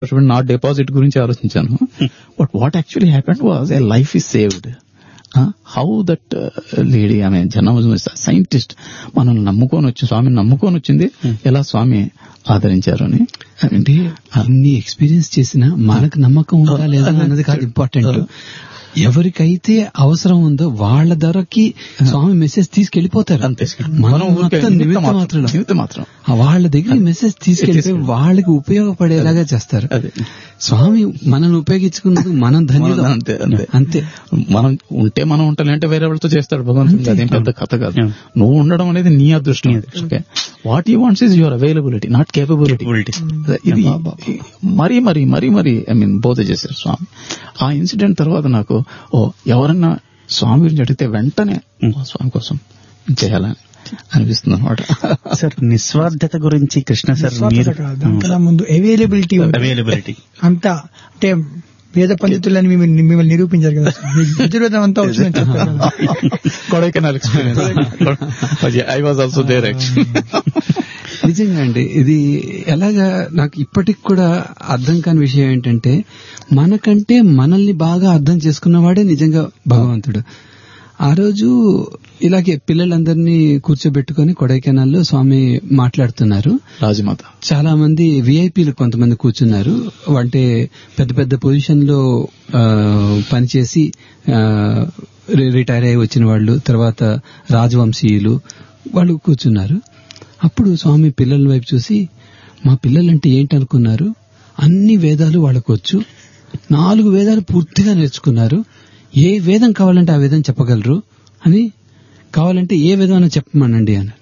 నా డిపాజిట్ గురించి ఆలోచించాను but what actually happened was a life is saved how that lady ఆమె journalism scientist మనల్ని నమ్ముకొని వచ్చి స్వామిని నమ్ముకొని వచ్చింది ఎలా స్వామి ఆదరించారు అని అంటే అన్ని ఎక్స్పీరియన్స్ చేసినా మనకు నమ్మకం ఉందా లేదా అన్నది కాదు ఇంపార్టెంట్ ఎవరికైతే అవసరం ఉందో వాళ్ళ ధరకి స్వామి మెసేజ్ తీసుకెళ్లిపోతారు అంతే మనం ఊరికే మొత్తం నిమిత్త నిమిత్త మాత్రం. మాత్రం నిమిత్త మాత్రం ఆ వాళ్ళ దగ్గర మెసేజ్ తీసుకెళ్లిపోయి వాళ్ళకి ఉపయోగపడేలాగా చేస్తారు అదే. స్వామి మనల్ని ఉపయోగించుకున్నందుకు మనం ధన్యులు మనం అంతే, అంతే. అంతే మనం ఉంటే మనం ఉంటాం అంటే వేరే వాళ్ళతో చేస్తాడు భగవంతుడు అదేం పెద్ద కథ కాదు నువ్వు ఉండడం అనేది నీ అదృష్టం okay what you wants is your availability not capability ఇది మరీ మరీ మరీ మరీ ఐ మీన్ బోధ చేశారు స్వామి ఆ ఇన్సిడెంట్ తర్వాత నాకు ఓ ఎవరన్నా స్వామి గురించి అడిగితే వెంటనే ఓ, స్వామి కోసం చేయాలని అనిపిస్తుంది అనమాట సార్ నిస్వార్థత గురించి కృష్ణ సార్ నిస్వార్థత మీరు కాదు దానికన్నా ముందు అవైలబిలిటీ ఉంది అవైలబిలిటీ అంతా అంటే వేద పండితులని మిమ్మల్ని మిమ్మల్ని నిరూపించారు కదా మీకు యజుర్వేదం అంతా వచ్చిందని చెప్పారు కదా Kodaikanal experience I was also there actually నిజంగా అండి ఇది ఎలాగా నాకు ఇప్పటికి కూడా అర్థం కాని విషయం ఏంటంటే మనకంటే మనల్ని బాగా అర్థం చేసుకున్నవాడే నిజంగా భగవంతుడు ఆ రోజు ఇలాగే పిల్లలందరినీ కూర్చోబెట్టుకుని కొడైకెనాల్లో స్వామి మాట్లాడుతున్నారు రాజమాత చాలా మంది విఐపీలు కొంతమంది కూర్చున్నారు అంటే పెద్ద పెద్ద పొజిషన్ లో ఆ, పనిచేసి ఆ, రి- రిటైర్ అయి వచ్చిన వాళ్ళు తర్వాత రాజవంశీయులు వాళ్ళు కూర్చున్నారు అప్పుడు స్వామి పిల్లల వైపు చూసి మా పిల్లలంటే ఏంటి అనుకున్నారు అన్ని వేదాలు వాళ్ళకు వచ్చు నాలుగు వేదాలు పూర్తిగా నేర్చుకున్నారు ఏ వేదం కావాలంటే ఆ వేదం చెప్పగలరు అని కావాలంటే ఏ వేదం అయినా చెప్పమనండి అన్నారు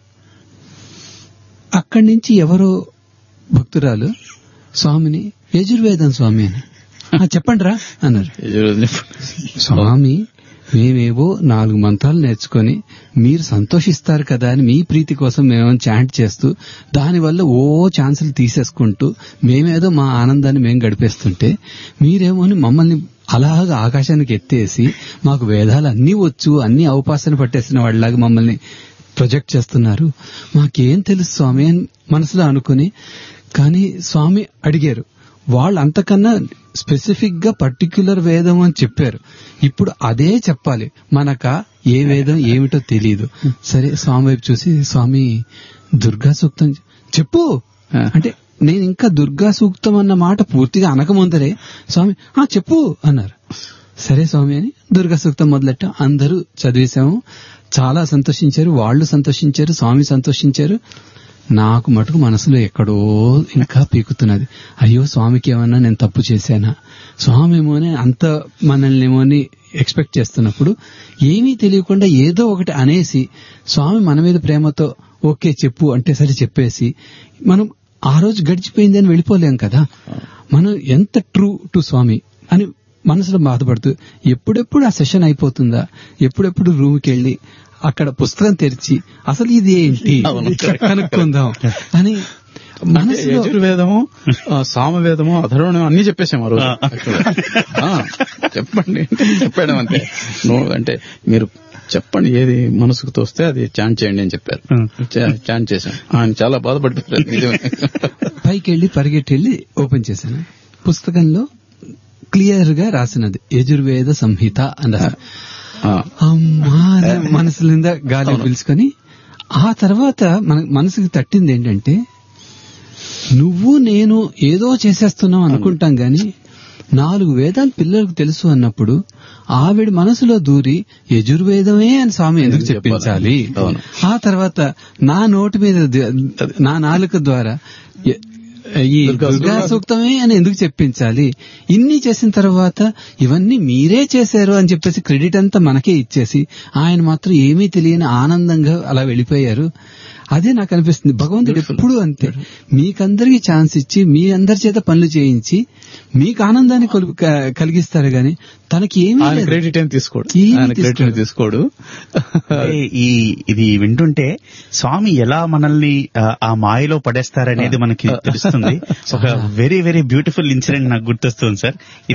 అక్కడి నుంచి ఎవరో భక్తురాలు స్వామిని యజుర్వేదం స్వామి అని "ఆ, చెప్పండి రా అన్నారు స్వామి మేమేవో నాలుగు మంత్రాలు నేర్చుకొని మీరు సంతోషిస్తారు కదా అని మీ ప్రీతి కోసం మేము చాంట్ చేస్తూ దానివల్ల ఓ ఛాన్సులు తీసేసుకుంటూ మేమేదో మా ఆనందాన్ని మేము గడిపేస్తుంటే మీరేమోని మమ్మల్ని అలాగా ఆకాశానికి ఎత్తేసి మాకు వేదాలు అన్నీ వచ్చు అన్ని అవకాశాలు పట్టేసిన వాళ్ళలాగా మమ్మల్ని ప్రొజెక్ట్ చేస్తున్నారు మాకేం తెలుసు స్వామి అని మనసులో అనుకుని కానీ స్వామి అడిగారు వాళ్ళు అంతకన్నా స్పెసిఫిక్ గా పర్టిక్యులర్ వేదం అని చెప్పారు ఇప్పుడు అదే చెప్పాలి మనక ఏ వేదం ఏమిటో తెలియదు సరే స్వామి వైపు చూసి స్వామి దుర్గా సూక్తం చెప్పు అంటే నేను ఇంకా దుర్గా సూక్తం అన్న మాట పూర్తిగా అనకముందరే స్వామి ఆ చెప్పు అన్నారు సరే స్వామి అని దుర్గా సూక్తం మొదలెట్ట అందరూ చదివేశాము చాలా సంతోషించారు వాళ్ళు సంతోషించారు స్వామి సంతోషించారు నాకు మటుకు మనసులో ఎక్కడో ఇంకా పీకుతున్నది అయ్యో స్వామికి ఏమన్నా నేను తప్పు చేశానా స్వామి ఏమోని అంత మనల్ని ఏమోని ఎక్స్పెక్ట్ చేస్తున్నప్పుడు ఏమీ తెలియకుండా ఏదో ఒకటి అనేసి స్వామి మన మీద ప్రేమతో ఓకే చెప్పు అంటే సరే చెప్పేసి మనం ఆ రోజు గడిచిపోయింది అని వెళ్ళిపోలేం కదా మనం ఎంత ట్రూ టు స్వామి అని మనసులో బాధపడుతూ ఎప్పుడెప్పుడు ఆ సెషన్ అయిపోతుందా ఎప్పుడెప్పుడు రూమ్కి వెళ్ళి అక్కడ పుస్తకం తెరిచి అసలు ఇది ఏంటి కనుక్కుందాం అని మనసులో యజుర్వేదము ఆ, సామవేదము అధర్వణం అన్ని చెప్పేసాం ఆ రోజు ఆ, చెప్పండి చెప్పాడు అంతే నువ్వు అంటే మీరు చెప్పండి ఏది మనసుకు తోస్తే అది చాన్ చేయండి అని చెప్పారు చా- చాన్ చేశాం ఆయన చాలా బాధపడిపోయారు నిజమే పైకి వెళ్ళి పరిగెట్టి వెళ్ళి ఓపెన్ చేశాను పుస్తకంలో క్లియర్ గా రాసినది యజుర్వేద సంహిత అని రాశారు. ఆ, అమ్మా అని మనసు నిండా గాలి పిలుచుకొని ఆ తర్వాత మన మనసుకి తట్టింది ఏంటంటే నువ్వు నేను ఏదో చేసేస్తున్నావు అనుకుంటాం గాని నాలుగు వేదాలు పిల్లలకు తెలుసు అన్నప్పుడు ఆవిడ మనసులో దూరి యజుర్వేదమే అని స్వామి ఎందుకు చెప్పించాలి అవును. ఆ తర్వాత నా నోటి మీద ద- నా నాలుక ద్వారా య- ఈ దుర్గా సూక్తమే అని ఎందుకు చెప్పించాలి ఇన్ని చేసిన తర్వాత ఇవన్నీ మీరే చేశారు అని చెప్పేసి క్రెడిట్ అంతా మనకే ఇచ్చేసి ఆయన మాత్రం ఏమీ తెలియని ఆనందంగా అలా వెళ్ళిపోయారు అదే నాకు అనిపిస్తుంది భగవంతుడు ఎప్పుడు అంతే మీకందరికి ఛాన్స్ ఇచ్చి మీ అందరి చేత పనులు చేయించి మీకు ఆనందాన్ని కొలు- క- కలిగిస్తారు గాని తనకి ఏమీ ఆయన లేదు. క్రెడిట్ ఏం తీసుకోడు ఏమీ ఆయన క్రెడిట్ తీసుకోడు. తీసుకోడు అంటే ఈ ఇది వింటుంటే స్వామి ఎలా మనల్ని ఆ, ఆ మాయలో పడేస్తారనేది మనకి తెలుస్తుంది ఒక వెరీ వెరీ బ్యూటిఫుల్ ఇన్సిడెంట్ నాకు గుర్తొస్తుంది సార్ ఇది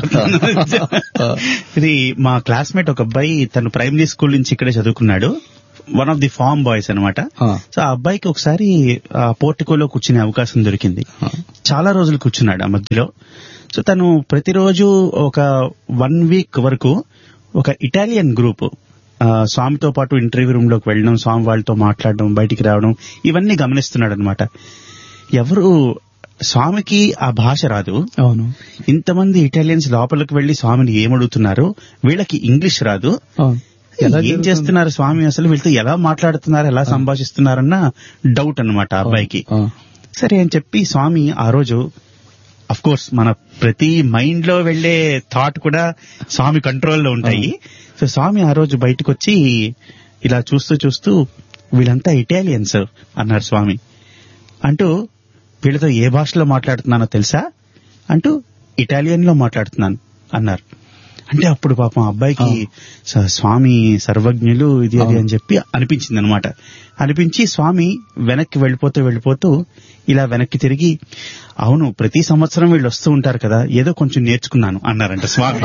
ఆపుకోలేకపోతున్నాను ఇది మా క్లాస్మేట్ ఒక అబ్బాయి తను ప్రైమరీ స్కూల్ నుంచి ఇక్కడే చదువుకున్నాడు one of the farm boys అనమాట ఆ. సో ఆ అబ్బాయికి ఒకసారి ఆ పోర్టికోలో కూర్చునే అవకాశం దొరికింది చాలా రోజులు కూర్చున్నాడు ఆ మధ్యలో సో తను ప్రతిరోజు ఒక వన్ వీక్ వరకు ఒక ఇటాలియన్ గ్రూప్ ఆ, స్వామితో పాటు ఇంటర్వ్యూ రూమ్ లోకి వెళ్ళడం స్వామి వాళ్ళతో మాట్లాడడం బయటికి రావడం ఇవన్నీ గమనిస్తున్నాడు అనమాట ఎవరు స్వామికి ఆ భాష రాదు అవును ఇంతమంది ఇటాలియన్స్ లోపలికి వెళ్లి స్వామిని ఏమడుగుతున్నారు వీళ్ళకి ఇంగ్లీష్ రాదు అవును ఎలా ఏం జరుగుతుంది? చేస్తున్నారు స్వామి అసలు వీళ్ళతో ఎలా మాట్లాడుతున్నారు ఎలా సంభాషిస్తున్నారన్న డౌట్ అన్నమాట ఆ అబ్బాయికి ఆ, సరే అని చెప్పి స్వామి ఆ రోజు అఫ్ కోర్స్ మన ప్రతి మైండ్ లో వెళ్లే థాట్ కూడా స్వామి కంట్రోల్లో ఉంటాయి సో స్వామి ఆ రోజు బయటకు వచ్చి ఇలా చూస్తూ చూస్తూ వీళ్ళంతా ఇటాలియన్స్ అన్నారు స్వామి అంటూ వీళ్ళతో ఏ భాషలో మాట్లాడుతున్నానో తెలుసా అంటూ ఇటాలియన్ లో మాట్లాడుతున్నాను అన్నారు అంటే అప్పుడు పాపం ఆ అబ్బాయికి స- స్వామి సర్వజ్ఞులు ఇది అది అని చెప్పి అనిపించింది అనమాట అనిపించి స్వామి వెనక్కి వెళ్ళిపోతూ వెళ్ళిపోతూ ఇలా వెనక్కి తిరిగి అవును ప్రతి సంవత్సరం వీళ్ళు వస్తూ ఉంటారు కదా ఏదో కొంచెం నేర్చుకున్నాను అన్నారంట స్వామి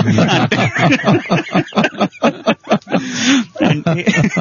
అంటే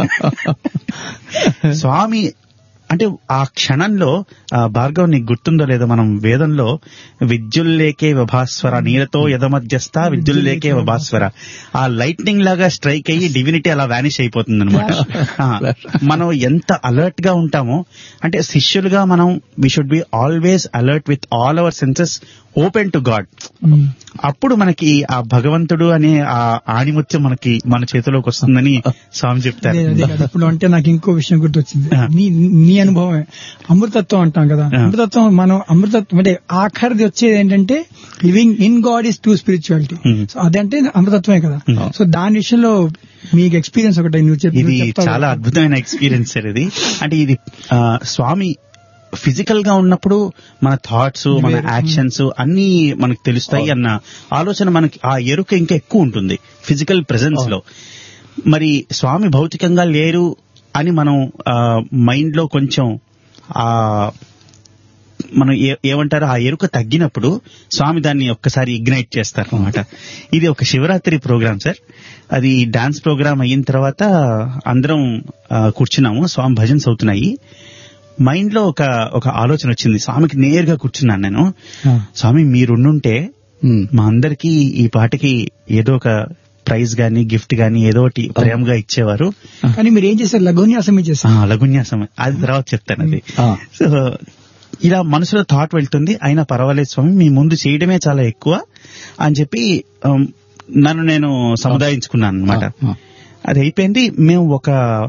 స్వామి అంటే ఆ క్షణంలో ఆ భార్గవ్ నీకు గుర్తుందో లేదో మనం వేదంలో విద్యుల్లేకే విభాస్వర నీలతో యథమధ్యస్థ విద్యుల్లేకే విభాస్వర ఆ లైట్నింగ్ లాగా స్ట్రైక్ అయ్యి డివినిటీ అలా వానిష్ అయిపోతుంది అనమాట మనం ఎంత అలర్ట్ గా ఉంటామో అంటే శిష్యులుగా మనం we should be always alert with all our senses open to God um. అప్పుడు మనకి ఆ భగవంతుడు అనే ఆ ఆణిముత్యం మనకి మన చేతిలోకి వస్తుందని స్వామి చెప్తారు అదే అదే కదా ఇప్పుడు అంటే నాకు ఇంకో విషయం గుర్తొచ్చింది ఆ. నీ నీ అనుభవమే అమృతత్వం అంటాం కదా ఆ. అమృతత్వం మనం అమృతత్వం అంటే ఆఖరిది వచ్చేది ఏంటంటే living in God is to spirituality Hmm. So అదంటే అమృతత్వమే కదా Hmm. సో దాని విషయంలో మీకు ఎక్స్పీరియన్స్ ఒకటి నువ్వు చెప్పి ఇది నువ్వు చెప్తావు చాలా కదా. అద్భుతమైన ఎక్స్పీరియన్స్ సార్ ఇది అంటే ఇది ఆ, స్వామి ఫిజికల్ గా ఉన్నప్పుడు మన థాట్స్ మన వేరు. యాక్షన్స్ అన్ని మనకు తెలుస్తాయి అన్న ఆలోచన మనకి ఆ ఎరుక ఇంకా ఎక్కువ ఉంటుంది ఫిజికల్ ప్రెజెన్స్ లో మరి స్వామి భౌతికంగా లేరు అని మనం మైండ్ లో కొంచెం ఆ మనం ఏ- ఏమంటారు ఆ ఎరుక తగ్గినప్పుడు స్వామి దాన్ని ఒక్కసారి ఇగ్నైట్ చేస్తారు అనమాట ఇది ఒక శివరాత్రి ప్రోగ్రామ్ సార్ అది డాన్స్ ప్రోగ్రామ్ అయిన తర్వాత అందరం ఆ, కూర్చున్నాము స్వామి భజన్స్ అవుతున్నాయి మైండ్ లో ఒక ఒక ఆలోచన వచ్చింది స్వామికి నేరుగా కూర్చున్నాను నేను ఆ, స్వామి మీరుండుంటే ఉమ్, మా అందరికి ఈ పాటకి ఏదో ఒక ప్రైజ్ గాని గిఫ్ట్ గాని ఏదో ఒకటి ప్రేమగా ఇచ్చేవారు కానీ మీరు ఏం చేశారు లఘోన్యాసం ఆ, చేశారు లఘున్యాసం అది తర్వాత చెప్తాను అది ఆ, సో ఇలా మనసులో థాట్ వెళ్తుంది అయినా పర్వాలేదు స్వామి మీ ముందు చేయడమే చాలా ఎక్కువ అని చెప్పి ఉమ్, నన్ను నేను సముదాయించుకున్నాను అనమాట ఆ, అది అయిపోయింది మేము ఒక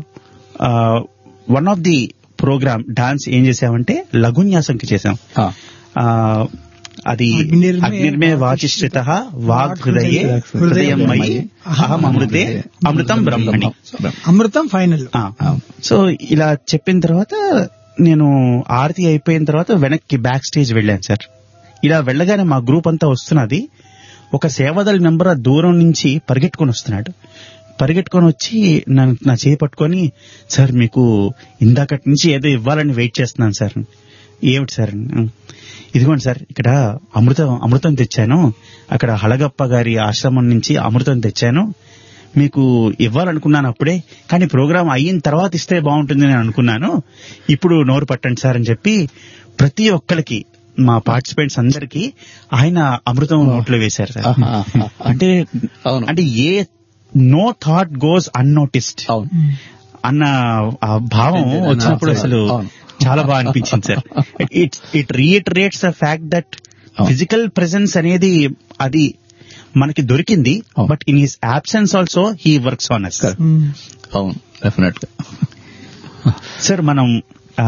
one of the program dance ఏం చేసామంటే లఘున్యాసంకి చేసాం ఆ, ఆ, అది అగ్నిర్మే అగ్నిర్మే వాచిశ్రిత వాగ్ హృదయే హృదయం మయి అహం అమృతే అమృతం బ్రహ్మణి అమృతం ఫైనల్ ఆ. సో ఇలా చెప్పిన తర్వాత నేను ఆరతి అయిపోయిన తర్వాత వెనక్కి బ్యాక్ స్టేజ్ వెళ్ళాను సార్ ఇలా వెళ్ళగానే మా గ్రూప్ అంతా వస్తున్నది ఒక సేవదల్ మెంబర్ ఆ దూరం నుంచి పరిగెట్టుకొని వస్తున్నాడు పరిగెట్టుకొని వచ్చి నన్ను నా చేయి పట్టుకొని సార్ మీకు ఇందాకటి నుంచి ఏదో ఇవ్వాలని వెయిట్ చేస్తున్నాను సార్ ఏమిటి సార్ ఇదిగోండి సార్ ఇక్కడ అమృతం అమృతం తెచ్చాను అక్కడ హళగప్ప గారి ఆశ్రమం నుంచి అమృతం తెచ్చాను మీకు ఇవ్వాలనుకున్నాను అప్పుడే కానీ ప్రోగ్రామ్ అయిన తర్వాత ఇస్తే బాగుంటుంది నేను అనుకున్నాను ఇప్పుడు నోరు పట్టండి సార్ అని చెప్పి ప్రతి ఒక్కరికి మా పార్టిసిపెంట్స్ అందరికి ఆయన అమృతం నోట్లో వేశారు సార్ ఆహా, ఆహా. అంటే అవును. అంటే a no thought goes unnoticed అవును అన్న ఆ భావం వచ్చినప్పుడు అసలు అవును. చాలా బాగా అనిపించింది sir it it reiterates the fact that అవును. ఫిజికల్ ప్రెసెన్స్ అనేది అది మనకి దొరికింది అవును. But in his absence also he works on us అవును డెఫినెట్ గా సార్ మనం ఆ,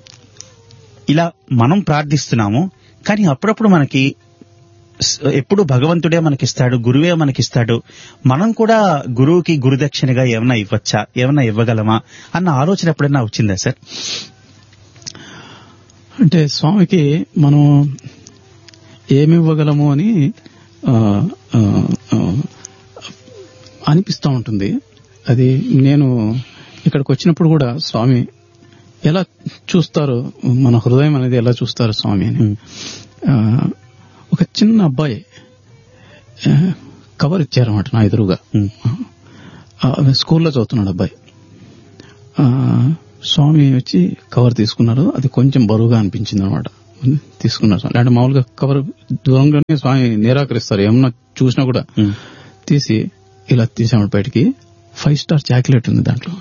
ఇలా మనం ప్రార్థిస్తున్నాము కానీ అప్పుడప్పుడు మనకి స్- ఎప్పుడు భగవంతుడే మనకిస్తాడు గురువే మనకిస్తాడు మనం కూడా గురువుకి గురుదక్షిణగా ఏమైనా ఇవ్వచ్చా ఏమైనా ఇవ్వగలమా అన్న ఆలోచన ఎప్పుడైనా వచ్చిందా సార్ అంటే స్వామికి మనం ఏమి ఇవ్వగలము అని ఆ, ఆ, ఆ, అనిపిస్తూ ఉంటుంది అది నేను ఇక్కడికి వచ్చినప్పుడు కూడా స్వామి ఎలా చూస్తారు మన హృదయం అనేది ఎలా చూస్తారు స్వామి అని ఆ, ఒక చిన్న అబ్బాయి ఆ, కవర్ ఇచ్చారన్నమాట నా ఎదురుగా ఉమ్. ఆ, స్కూల్లో చదువుతున్నాడు అబ్బాయి ఆ, స్వామి వచ్చి కవర్ తీసుకున్నారు అది కొంచెం బరువుగా అనిపించింది అనమాట తీసుకున్నారు స్వామి అంటే మామూలుగా కవర్ దూరంగానే స్వామి నిరాకరిస్తారు ఏమన్నా చూసినా కూడా తీసి ఇలా తీసాము బయటికి ఫైవ్ స్టార్ చాక్లెట్ ఉంది దాంట్లో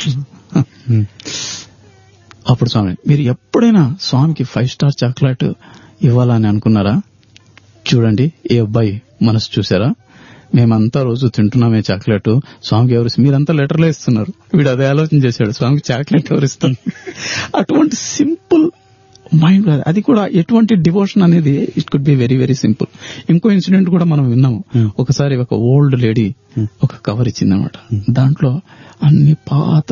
అప్పుడు స్వామి మీరు ఎప్పుడైనా స్వామికి ఫైవ్ స్టార్ చాక్లెట్ ఇవ్వాలని అనుకున్నారా చూడండి ఏ అబ్బాయి మనసు చూసారా మేమంతా రోజు తింటున్నామే చాక్లెట్ స్వామికి ఎవరు మీరంతా లెటర్లే ఇస్తున్నారు వీడు అదే ఆలోచన చేశాడు స్వామికి చాక్లెట్ ఎవరు ఇస్తారు అటువంటి సింపుల్ మైండ్ అది కూడా ఎటువంటి డివోషన్ అనేది it could be very very simple ఇంకో ఇన్సిడెంట్ కూడా మనం విన్నాము ఒకసారి ఒక ఓల్డ్ లేడీ ఒక కవర్ ఇచ్చింది అనమాట దాంట్లో అన్ని పాత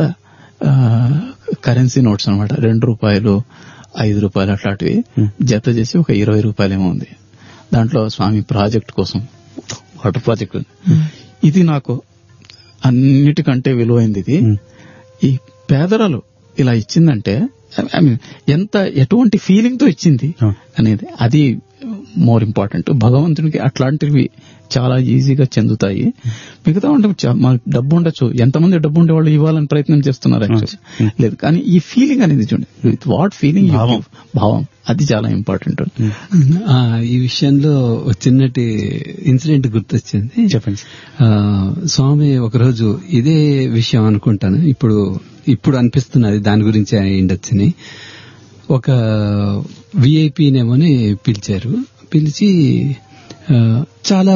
కరెన్సీ నోట్స్ అన్నమాట రెండు రూపాయలు ఐదు రూపాయలు అట్లాంటివి జత చేసి ఒక ఇరవై రూపాయలేమో ఉంది దాంట్లో స్వామి ప్రాజెక్ట్ కోసం వాటర్ ప్రాజెక్ట్ ఇది నాకు అన్నిటికంటే విలువైంది ఇది ఈ పేదరాలు ఇలా ఇచ్చిందంటే ఐ మీన్ ఎంత ఎటువంటి ఫీలింగ్ తో ఇచ్చింది అనేది అది మోర్ ఇంపార్టెంట్ భగవంతునికి అట్లాంటివి చాలా ఈజీగా చెందుతాయి మిగతా ఉంటే చ- మాకు డబ్బు ఉండొచ్చు ఎంతమంది డబ్బు ఉండే వాళ్ళు ఇవ్వాలని ప్రయత్నం చేస్తున్నారు actually. లేదు కానీ ఈ ఫీలింగ్ అనేది చూడండి విత్ వాట్ ఫీలింగ్ భావం అది చాలా ఇంపార్టెంట్ ఆ, ఈ విషయంలో ఒక చిన్నటి ఇన్సిడెంట్ గుర్తొచ్చింది చెప్పండి ఆ, స్వామి ఒకరోజు ఇదే విషయం అనుకుంటాను ఇప్పుడు ఇప్పుడు అనిపిస్తున్నది దాని గురించి అయిండొచ్చని ఒక విఐపీనేమోని పిలిచారు పిలిచి ఆ, చాలా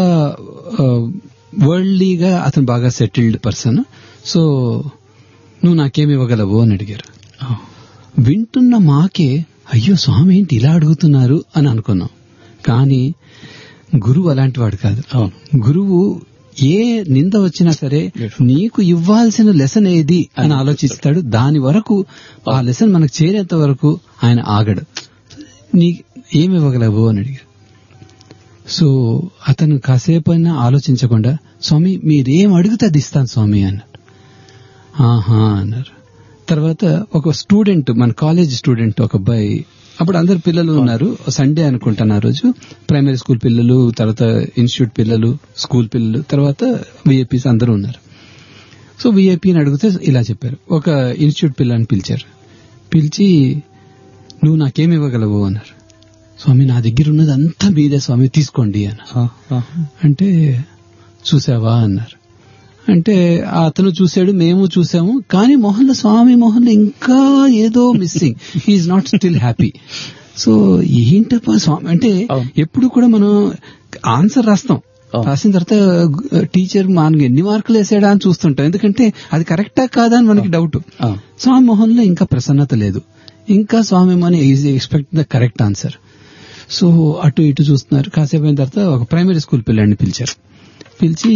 వరల్డ్లీగా అతను బాగా సెటిల్డ్ పర్సన్ సో నువ్వు నాకేమి ఇవ్వగలవు అని అడిగారు వింటున్న మాకే అయ్యో స్వామి ఏంటి ఇలా అడుగుతున్నారు అని అనుకున్నాం కానీ గురువు అలాంటి వాడు కాదు గురువు ఏ నింద వచ్చినా సరే నీకు ఇవ్వాల్సిన లెసన్ ఏది అని ఆలోచిస్తాడు దాని వరకు ఆ లెసన్ మనకు చేరేంత వరకు ఆయన ఆగడు నీ ఏమి ఇవ్వగలవు అని అడిగారు సో అతను కాసేపు అయినా ఆలోచించకుండా స్వామి మీరేం అడిగితే అది ఇస్తాను స్వామి అన్నాడు ఆహా అన్నారు తర్వాత ఒక స్టూడెంట్ మన కాలేజ్ స్టూడెంట్ ఒక అబ్బాయి అప్పుడు అందరు పిల్లలు ఉన్నారు సండే అనుకుంటాను ఆ రోజు ప్రైమరీ స్కూల్ పిల్లలు తర్వాత ఇన్స్టిట్యూట్ పిల్లలు స్కూల్ పిల్లలు తర్వాత విఐపీస్ అందరూ ఉన్నారు సో విఐపీని అడిగితే ఇలా చెప్పారు ఒక ఇన్స్టిట్యూట్ పిల్లని పిలిచారు పిలిచి నువ్వు నాకేమి ఇవ్వగలవు అన్నారు స్వామి నా దగ్గర ఉన్నది అంతా మీదే స్వామి తీసుకోండి అన్న అంటే చూసావా అన్నారు అంటే అతను చూశాడు మేము చూసాము కానీ మోహన్ స్వామి మోహన్ ఇంకా ఏదో missing he is not still happy so ఏంటప్ప స్వామి అంటే ఎప్పుడు కూడా మనం ఆన్సర్ రాస్తాం రాసిన తర్వాత టీచర్ మనకి ఎన్ని మార్కులు వేసాడా అని చూస్తుంటాం ఎందుకంటే అది కరెక్టా కాదా అని మనకి డౌట్ స్వామి మోహన్ లో ఇంకా ప్రసన్నత లేదు ఇంకా Swami Mohan is expect the correct answer so అటు ఇటు చూస్తున్నారు కాసేపు అయిన తర్వాత ఒక ప్రైమరీ స్కూల్ పిల్లాడిని పిలిచారు పిలిచి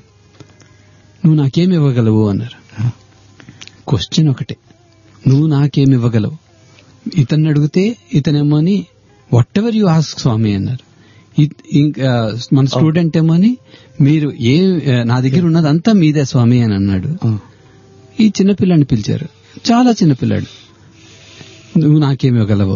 నువ్వు నాకేమి ఇవ్వగలవు అన్నారు క్వశ్చన్ ఒకటే నువ్వు నాకేమి ఇవ్వగలవు ఇతన్ని అడిగితే ఇతనేమో అని whatever you ask Swami అన్నారు ఇ- ఇంకా మన స్టూడెంట్ ఏమో అని మీరు ఏ నా దగ్గర ఉన్నదంతా మీదే స్వామి అని అన్నాడు ఈ చిన్నపిల్లాడిని పిలిచారు చాలా చిన్నపిల్లాడు నువ్వు నాకేమి ఇవ్వగలవు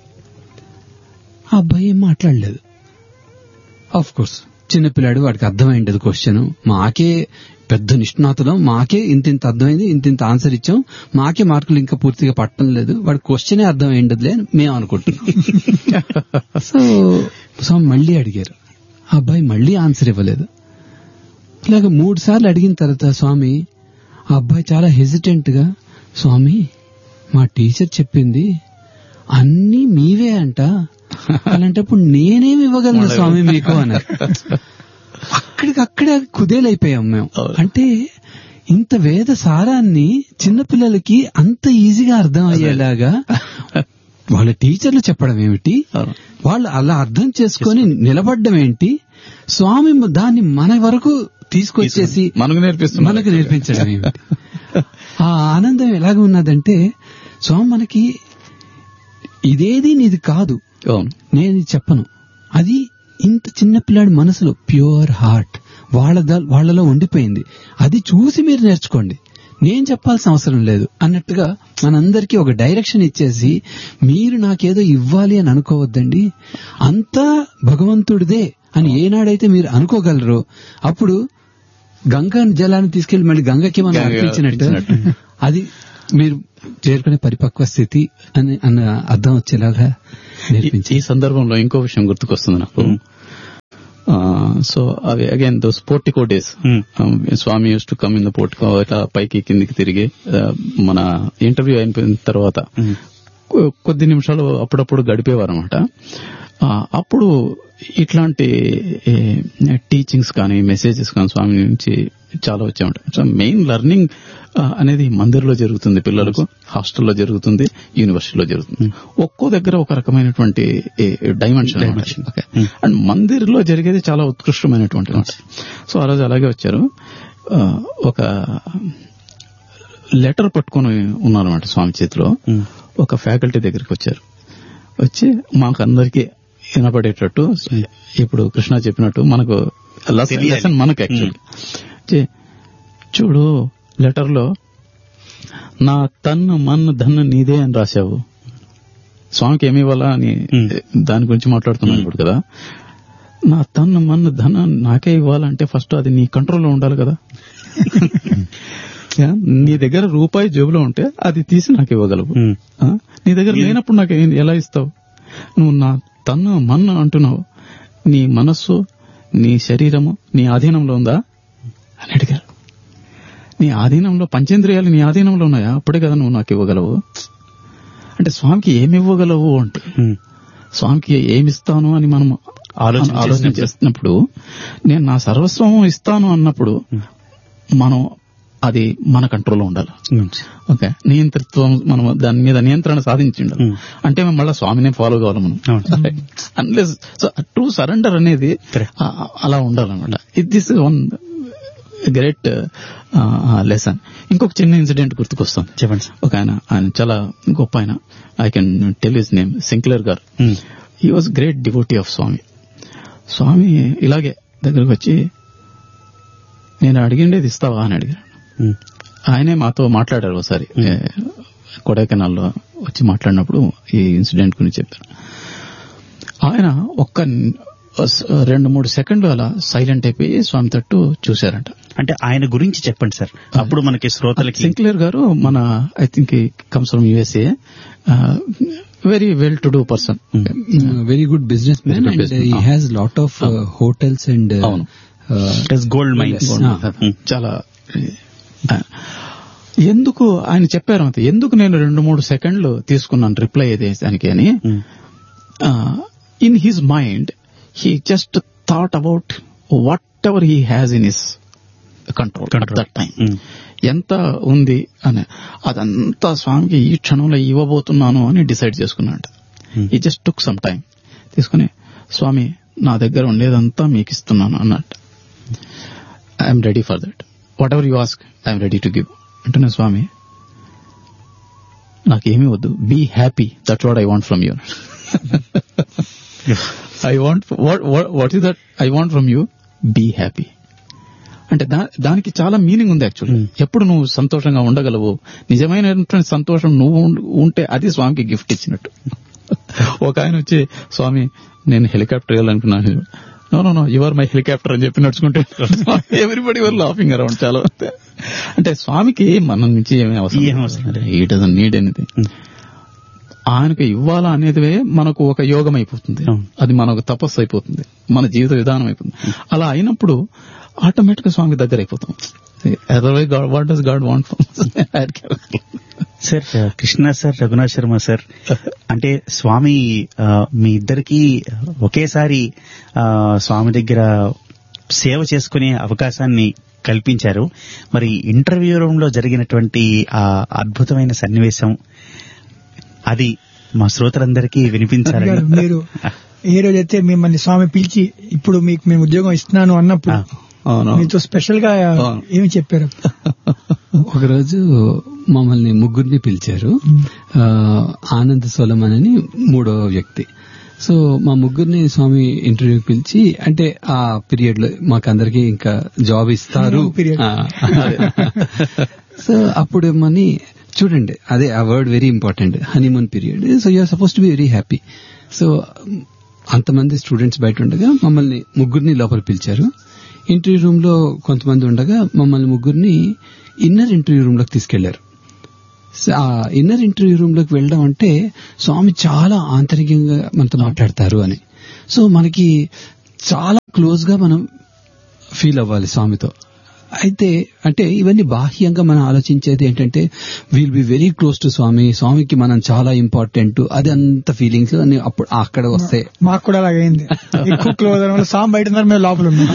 ఆ అబ్బాయి ఏం మాట్లాడలేదు ఆఫ్ కోర్స్ చిన్నపిల్లాడు వాడికి అర్థమైండదు క్వశ్చన్ మాకే పెద్ద నిష్ణాతులం మాకే ఇంత ఇంత అర్థమైంది ఇంత ఇంత ఆన్సర్ ఇచ్చాం మాకే మార్కులు ఇంకా పూర్తిగా పట్టడం లేదు వాడి క్వశ్చనే అర్థమైండదులే అని మేము అనుకుంటున్నాం సో సో మళ్ళీ అడిగారు ఆ అబ్బాయి మళ్ళీ ఆన్సర్ ఇవ్వలేదు ఇలాగ మూడు సార్లు అడిగిన తర్వాత స్వామి ఆ అబ్బాయి చాలా హెసిటెంట్ గా స్వామి మా టీచర్ చెప్పింది అన్నీ మీవే అంట అలాంటప్పుడు నేనేమి ఇవ్వగలను స్వామి మీకు అన్నారు అక్కడికి అక్కడే కుదేలైపోయాం మేము అంటే ఇంత వేద సారాన్ని చిన్నపిల్లలకి అంత ఈజీగా అర్థం అయ్యేలాగా వాళ్ళ టీచర్లు చెప్పడం ఏమిటి వాళ్ళు అలా అర్థం చేసుకొని నిలబడడం ఏంటి స్వామి దాన్ని మన వరకు తీసుకొచ్చేసి మనకు నేర్పిస్తున్నారు మనకు నేర్పించడం ఏమిటి ఆ ఆనందం ఎలాగ ఉన్నదంటే స్వామి మనకి ఇదేది నీది కాదు అవును నేను ఇది చెప్పను అది ఇంత చిన్న పిల్లాడి మనసులో ప్యూర్ హార్ట్ వాళ్ళ ద- వాళ్ళలో ఉండిపోయింది అది చూసి మీరు నేర్చుకోండి నేను చెప్పాల్సిన అవసరం లేదు అన్నట్టుగా మనందరికీ ఒక డైరెక్షన్ ఇచ్చేసి మీరు నాకేదో ఇవ్వాలి అని అనుకోవద్దండి అంతా భగవంతుడిదే అని ఏనాడైతే మీరు అనుకోగలరో అప్పుడు గంగా జలాన్ని తీసుకెళ్లి మళ్ళీ గంగకి మనం గంగ అర్పించినట్టు అర్పించినట్టు. అది మీరు చేరుకునే పరిపక్వ స్థితి అని అన్న అర్థం వచ్చేలాగా ఈ- నేర్పించి ఈ సందర్భంలో ఇంకో విషయం గుర్తుకొస్తుంది నాకు సో అవి again those portico days Hmm. Swami used to come in the portico ఇట్లా పైకి కిందికి తిరిగి uh, మన ఇంటర్వ్యూ అయిపోయిన తర్వాత కొ- కొద్ది నిమిషాలు అప్పుడప్పుడు గడిపేవారు అనమాట అప్పుడు ఇట్లాంటి టీచింగ్స్ కానీ మెసేజెస్ కానీ స్వామి నుంచి చాలా వచ్చాయన్నమాట సో మెయిన్ లెర్నింగ్ అనేది మందిర్లో జరుగుతుంది పిల్లలకు హాస్టల్లో జరుగుతుంది యూనివర్సిటీలో జరుగుతుంది ఒక్కో దగ్గర ఒక రకమైనటువంటి డైమెన్షన్ అండ్ మందిర్లో జరిగేది చాలా ఉత్కృష్టమైనటువంటి మాట సో ఆ రోజు అలాగే వచ్చారు ఆ, ఒక లెటర్ పట్టుకొని ఉన్నారన్నమాట స్వామి చేతిలో ఒక ఫ్యాకల్టీ దగ్గరికి వచ్చారు వచ్చి మాకు అందరికీ వినపడేటట్టు ఇప్పుడు కృష్ణ చెప్పినట్టు మనకు లెసన్ లెసన్ మనకు యాక్చువల్లీ చూడు లెటర్ లో నా తన్ను మన్ను ధన్ను నీదే అని రాశావు స్వామికి ఏమి ఇవ్వాలా అని దాని గురించి మాట్లాడుతున్నాను ఇప్పుడు కదా నా తన్ను మన్ను ధన నాకే ఇవ్వాలంటే ఫస్ట్ అది నీ కంట్రోల్లో ఉండాలి కదా యా, నీ దగ్గర రూపాయి జేబులో ఉంటే అది తీసి నాకు ఇవ్వగలవు ఆ? నీ దగ్గర లేనప్పుడు నాకు ఏం- ఎలా ఇస్తావు నువ్వు నా తన్ను మన్ను అంటున్నావు నీ మనస్సు నీ శరీరము నీ ఆధీనంలో ఉందా అని అడిగారు నీ ఆధీనంలో పంచేంద్రియాలు నీ ఆధీనంలో ఉన్నాయా అప్పుడే కదా నువ్వు నాకు ఇవ్వగలవు అంటే స్వామికి ఏమి ఇవ్వగలవు అంటే స్వామికి ఏమిస్తాను అని మనం ఆలోచన ఆలోచన చేస్తున్నప్పుడు నేను నా సర్వస్వం ఇస్తాను అన్నప్పుడు మనం అది మన కంట్రోల్లో ఉండాలి ఓకే నియంత్రిత్వం మనం దాని మీద నియంత్రణ సాధించి ఉండాలి అంటే మేము మళ్ళీ స్వామినే ఫాలో కావాలి మనం అన్లెస్ ట్రూ సరెండర్ అనేది ఆ- అలా ఉండాలన్నమాట ఇది దిస్ వన్ గ్రేట్ లెసన్ ఇంకొక చిన్న ఇన్సిడెంట్ గుర్తుకొస్తాం చెప్పండి సార్ ఒక ఆయన ఆయన చాలా గొప్ప ఆయన I can tell his name Sinclair గారు he was great devotee of Swami Swami ఇలాగే దగ్గరకు వచ్చి నేను అడిగిండేది ఇస్తావా అని అడిగారు ఆయనే మాతో మాట్లాడారు ఒకసారి ఏ, కొడైకెనాల్లో వచ్చి మాట్లాడినప్పుడు ఈ ఇన్సిడెంట్ గురించి చెప్పారు ఆయన ఒక్క న్- స్- రెండు మూడు సెకండ్లు అలా సైలెంట్ అయిపోయి స్వామి తట్టు చూశారంట అంటే ఆయన గురించి చెప్పండి సార్ అప్పుడు మనకి శ్రోతలకి సింక్లేర్ గారు మన I think comes from USA very well to do person very good business man Very good అండ్ business. He has lot of hotels and అవును. గోల్డ్ మైన్స్ చాలా ఆ, ఎందుకు ఆయన చెప్పారు అంతే ఎందుకు నేను రెండు మూడు సెకండ్లు తీసుకున్నాను రిప్లై దానికి అని in his mind he just thought about whatever he has in his control at that time ఎంత ఉంది అని అదంతా స్వామికి ఈ క్షణంలో ఇవ్వబోతున్నాను అని డిసైడ్ చేసుకున్నాడు ఈ జస్ట్ టుక్ సమ్ టైం తీసుకుని స్వామి నా దగ్గర ఉండేదంతా మీకు ఇస్తున్నాను అన్నట్టు I'm ready for that whatever you ask I'm ready to give అంటున్నా స్వామి నాకేమీ వద్దు be happy that what I want from you I want what is that I want from you be happy అంటే దా- దానికి చాలా meaning ఉంది actually ఎప్పుడు నువ్వు సంతోషంగా ఉండగలవు నిజమైనటువంటి సంతోషం నువ్వు ఉండ- ఉంటే అది స్వామికి గిఫ్ట్ ఇచ్చినట్టు ఒక ఆయన వచ్చి స్వామి నేను హెలికాప్టర్ వెళ్ళాలనుకున్నాను no no no your my helicopter అని చెప్పి నడుచుకుంటే ఎవ్రీబడి వర్ లాఫింగ్ అరౌండ్ చాలా అంటే స్వామికి మన నుంచి ఏమీ ఏం అవసరం అవసరం లేదు. ఈ డజన్ నీడ్ ఎనీథింగ్ ఆయనకు ఇవ్వాలా అనేది మనకు ఒక యోగం అయిపోతుంది అవును. అది మనకు తపస్సు అయిపోతుంది మన జీవిత విధానం అయిపోతుంది అలా అయినప్పుడు ఆటోమేటిక్ గా స్వామి దగ్గర అయిపోతాం otherwise God what does God want sir Krishna sir Raghunath Sharma sir అంటే స్వామి ఆ, మీ ఇద్దరికి ఒకేసారి ఆ, స్వామి దగ్గర సేవ చేసుకునే అవకాశాన్ని కల్పించారు మరి ఇంటర్వ్యూ రూమ్ లో జరిగినటువంటి ఆ అద్భుతమైన సన్నివేశం అది మా శ్రోతలందరికీ వినిపించాలని గారు, మీరు ఏ రోజైతే మిమ్మల్ని స్వామి పిలిచి ఇప్పుడు మీకు మేము ఉద్యోగం ఇస్తున్నాను అన్నప్పుడు అవును మీతో స్పెషల్ గా ఏమి చెప్పారు ఒకరోజు మమ్మల్ని ముగ్గురిని పిలిచారు ఆ, ఆనంద్ సోలమన్ అని మూడో వ్యక్తి సో మా ముగ్గురిని స్వామి ఇంటర్వ్యూ పిలిచి అంటే ఆ పీరియడ్ లో మాకందరికి ఇంకా జాబ్ ఇస్తారు Honeymoon period. ఆ, సో అప్పుడు మని చూడండి అదే ఆ word very important honeymoon period so you're suppose to be very happy so అంతమంది స్టూడెంట్స్ బయట ఉండగా మమ్మల్ని ముగ్గురిని లోపల పిలిచారు ఇంటర్వ్యూ రూమ్ లో కొంతమంది ఉండగా మమ్మల్ని ముగ్గురిని ఇన్నర్ ఇంటర్వ్యూ రూమ్ లోకి తీసుకెళ్లారు ఆ ఇన్నర్ ఇంటర్వ్యూ రూమ్ లోకి వెళ్ళడం అంటే స్వామి చాలా ఆంతరికంగా మనతో మాట్లాడతారు అని సో మనకి చాలా క్లోజ్ గా మనం ఫీల్ అవ్వాలి స్వామితో అయితే అంటే ఇవన్నీ బాహ్యంగా మనం ఆలోచించేది ఏంటంటే will be very close to Swami స్వామికి మనం చాలా ఇంపార్టెంట్ అది అంత ఫీలింగ్స్ అని అప్పుడు అక్కడ వస్తాయి మాకు కూడా అలాగైంది ఎక్కువ క్లోజ్ వల్ల సామ్ బయట ఉన్నారు మేము లోపల ఉన్నాం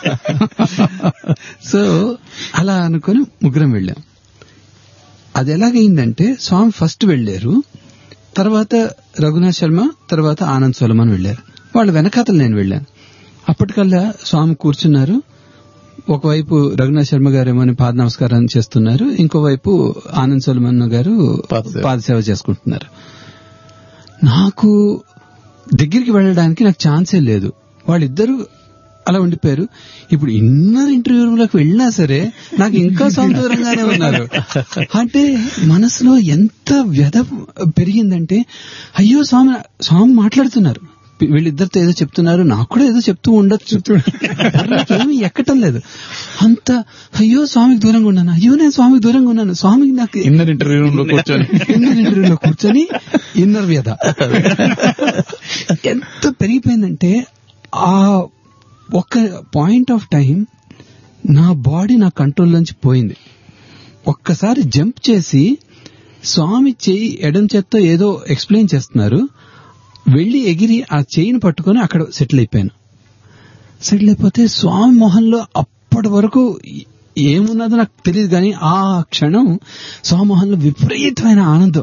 సో అలా అనుకుని ముగ్గురం వెళ్ళాం అది ఎలాగైందంటే స్వామి ఫస్ట్ వెళ్ళారు తర్వాత రఘునాథ్ శర్మ తర్వాత ఆనంద్ సోలమన్ వెళ్ళారు వాళ్ళ వెనకాతలు నేను వెళ్ళాను అప్పటికల్లా స్వామి కూర్చున్నారు ఒకవైపు రఘునాథ్ శర్మ గారు ఏమో పాద నమస్కారం చేస్తున్నారు ఇంకోవైపు ఆనంద్ సోలమన్ గారు పాదసేవ. పాదసేవ చేసుకుంటున్నారు నాకు దగ్గరికి వెళ్ళడానికి నాకు ఛాన్సే లేదు వాళ్ళిద్దరూ అలా ఉండిపోయారు ఇప్పుడు ఇన్నర్ ఇంటర్వ్యూ రూమ్ లోకి వెళ్ళినా సరే నాకు ఇంకా స్వామి దూరంగానే ఉన్నారు అంటే మనసులో ఎంత వ్యధ పెరిగిందంటే అయ్యో స్వామి స్వామి మాట్లాడుతున్నారు వీళ్ళిద్దరితో ఏదో చెప్తున్నారు నాకు కూడా ఏదో చెప్తూ ఉండొచ్చు ఏమి ఎక్కటం లేదు అంత అయ్యో స్వామికి దూరంగా ఉన్నాను అయ్యో నేను స్వామికి దూరంగా ఉన్నాను స్వామికి నాకు ఇన్నర్ ఇంటర్వ్యూ రూమ్ లో కూర్చొని ఇన్నర్ ఇంటర్వ్యూలో కూర్చొని ఇన్నర్ వ్యధ ఎంత పెరిగిపోయిందంటే ఆ ఒక పాయింట్ ఆఫ్ టైం నా బాడీ నా కంట్రోల్ నుంచి పోయింది ఒక్కసారి జంప్ చేసి స్వామి చేయి ఎడం చేత్తో ఏదో ఎక్స్ప్లెయిన్ చేస్తున్నారు వెళ్లి ఎగిరి ఆ చేయిని పట్టుకొని అక్కడ సెటిల్ అయిపోయాను సెటిల్ అయిపోతే స్వామి మొహంలో అప్పటి వరకు ఏమున్నదో నాకు తెలియదు కానీ ఆ క్షణం స్వామి మొహంలో విపరీతమైన ఆనందం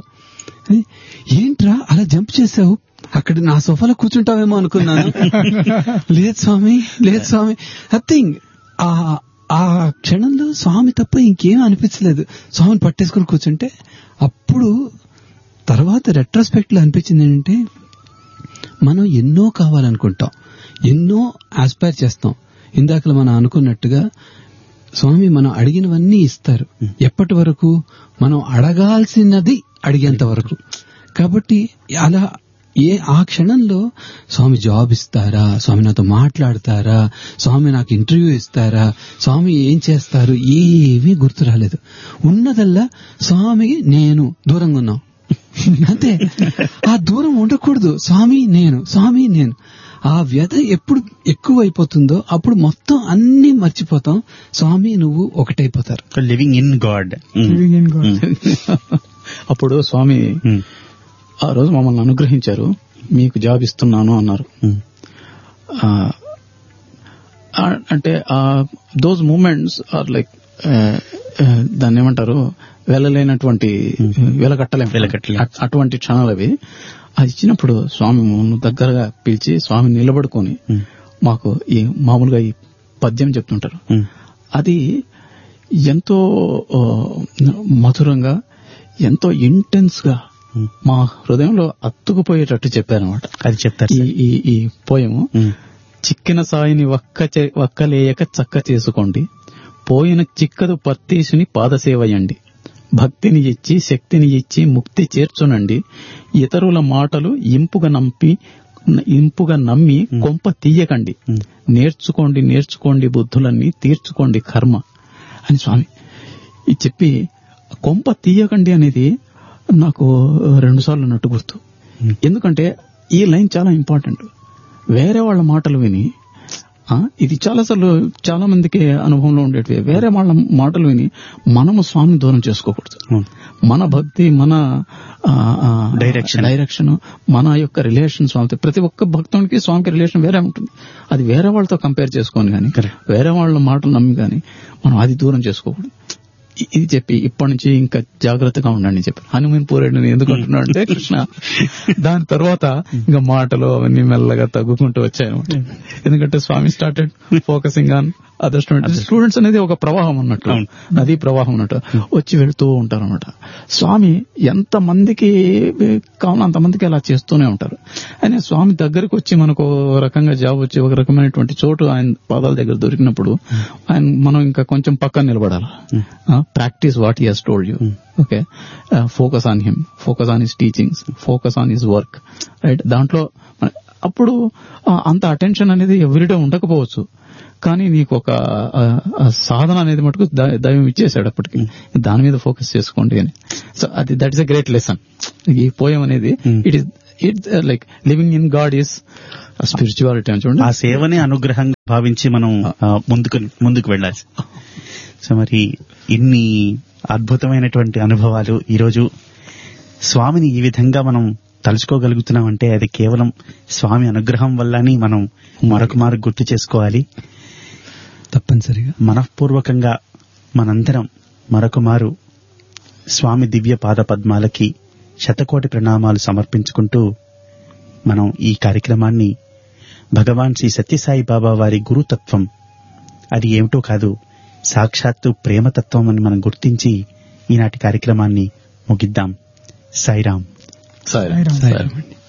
ఏంట్రా అలా జంప్ చేసావు అక్కడ నా సోఫాలో కూర్చుంటావేమో అనుకున్నాను లేదు స్వామి లేదు స్వామి నథింగ్ ఆ ఆ క్షణంలో స్వామి తప్ప ఇంకేం అనిపించలేదు స్వామిని పట్టేసుకుని కూర్చుంటే అప్పుడు తర్వాత రెట్రోస్పెక్ట్ లో అనిపించింది ఏంటంటే మనం ఎన్నో కావాలనుకుంటాం ఎన్నో ఆస్పైర్ చేస్తాం ఇందాక మనం అనుకున్నట్టుగా స్వామి మనం అడిగినవన్నీ ఇస్తారు ఎప్పటి వరకు మనం అడగాల్సినది అడిగేంత వరకు కాబట్టి అలా ఏ ఆ క్షణంలో స్వామి జాబ్ ఇస్తారా స్వామి నాతో మాట్లాడతారా స్వామి నాకు ఇంటర్వ్యూ ఇస్తారా స్వామి ఏం చేస్తారు ఏమీ గుర్తు రాలేదు ఉన్నదల్లా స్వామి నేను దూరంగా ఉన్నాం అంతే ఆ దూరం ఉండకూడదు స్వామి నేను స్వామి నేను ఆ వ్యధ ఎప్పుడు ఎక్కువ అయిపోతుందో అప్పుడు మొత్తం అన్ని మర్చిపోతాం స్వామి నువ్వు ఒకటైపోతారు living in God Living in God. అప్పుడు స్వామి ఆ రోజు మమ్మల్ని అనుగ్రహించారు మీకు జాబ్ ఇస్తున్నాను అన్నారు ఆ, ఆ, అంటే ఆ దోస్ మూమెంట్స్ ఆర్ లైక్ దాన్ని ఏమంటారు వెళ్ళలేనటువంటి వెలకట్టలేం వెలకట్టలేం. అట్- అటువంటి క్షణాలు అవి అది ఇచ్చినప్పుడు స్వామి మమ్మల్ని దగ్గరగా పిలిచి స్వామి నిలబడుకొని మాకు ఈ మామూలుగా ఈ పద్యం చెప్తుంటారు అది ఎంతో ఆ, మధురంగా ఎంతో ఇంటెన్స్ గా మా హృదయంలో అత్తుకుపోయేటట్టు చెప్పారనమాట అది చెప్తారు ఈ సార్. ఈ ఈ పోయము చిక్కిన సాయిని వక్క చే- వక్కలేయక చక్క చేసుకోండి పోయిన చిక్కదు పత్తీసుని పాదసేవయండి భక్తిని ఇచ్చి శక్తిని ఇచ్చి ముక్తి చేర్చునండి ఇతరుల మాటలు ఇంపుగా నంపి ఇంపుగా నమ్మి కొంప తీయకండి నేర్చుకోండి నేర్చుకోండి బుద్ధులన్నీ తీర్చుకోండి కర్మ అని స్వామి ఇది చెప్పి కొంప తీయకండి అనేది నాకు రెండు సార్లు నట్టు గుర్తు ఎందుకంటే ఈ లైన్ చాలా ఇంపార్టెంట్ వేరే వాళ్ళ మాటలు విని ఆ, ఇది చాలా సార్లు చాలా మందికి అనుభవంలో ఉండేటివి వేరే వాళ్ళ మాటలు విని మనము స్వామిని దూరం చేసుకోకూడదు మన భక్తి మన Direction. డైరెక్షన్ మన యొక్క రిలేషన్ స్వామితో ప్రతి ఒక్క భక్తునికి స్వామికి రిలేషన్ వేరే ఉంటుంది అది వేరే వాళ్ళతో కంపేర్ చేసుకొని కానీ వేరే వాళ్ళ మాటలు నమ్మి కానీ మనం అది దూరం చేసుకోకూడదు ఇ- ఇది చెప్పి ఇప్పటి నుంచి ఇంకా జాగ్రత్తగా ఉండండి చెప్పి హనుమాన్ పూరేడు ఎందుకు అంటున్నాడు అంటే కృష్ణ దాని తర్వాత ఇంకా మాటలు అవన్నీ మెల్లగా తగ్గుకుంటూ వచ్చాయన్నమాట ఎందుకంటే Swami started focusing on other students students అనేది ఒక ప్రవాహం ఉన్నట్టు నదీ ప్రవాహం ఉన్నట్టు వచ్చి వెళ్తూ ఉంటారు అనమాట స్వామి ఎంత మందికి కావాలో అంత మందికి అలా చేస్తూనే ఉంటారు ఆయన స్వామి దగ్గరికి వచ్చి మనకు ఒక రకంగా జాబ్ వచ్చి ఒక రకమైనటువంటి చోటు ఆయన పాదాల దగ్గర దొరికినప్పుడు ఆయన మనం ఇంకా కొంచెం పక్కన నిలబడాలి practice what he has told you okay focus on him focus on his teachings focus on his work right దాంట్లో మన- అప్పుడు ఆ, అంత అటెన్షన్ అనేది ఎవ్రీడే ఉండకపోవచ్చు కానీ నీకు ఒక ఆ, ఆ సాధన అనేది మటుకు ద- దైవం ఇచ్చేసాడు అప్పటికి దాని మీద ఫోకస్ చేసుకోండి అని సో అది that is a great lesson ఈ పోయం అనేది Hmm. It is it like living in God is spirituality అని చూడండి ఆ సేవనే అనుగ్రహంగా భావించి మనం ఆ, ముందుకు ముందుకు వెళ్ళాలి సో మరి ఇన్ని అద్భుతమైనటువంటి అనుభవాలు ఈరోజు స్వామిని ఈ విధంగా మనం తలుచుకోగలుగుతున్నాం అంటే అది కేవలం స్వామి అనుగ్రహం వల్ల అని మనం మరొక మారు గుర్తు చేసుకోవాలి తప్పనిసరిగా మనఃపూర్వకంగా మనందరం మరొక మారు స్వామి దివ్య పాద పద్మాలకి శతకోటి ప్రణామాలు సమర్పించుకుంటూ మనం ఈ కార్యక్రమాన్ని భగవాన్ శ్రీ సత్యసాయి బాబా వారి గురుతత్వం అది ఏమిటో కాదు సాక్షాత్తు ప్రేమతత్వం అని మనం గుర్తించి ఈనాటి కార్యక్రమాన్ని ముగిద్దాం సాయిరాం సరే సాయిరాం. సరే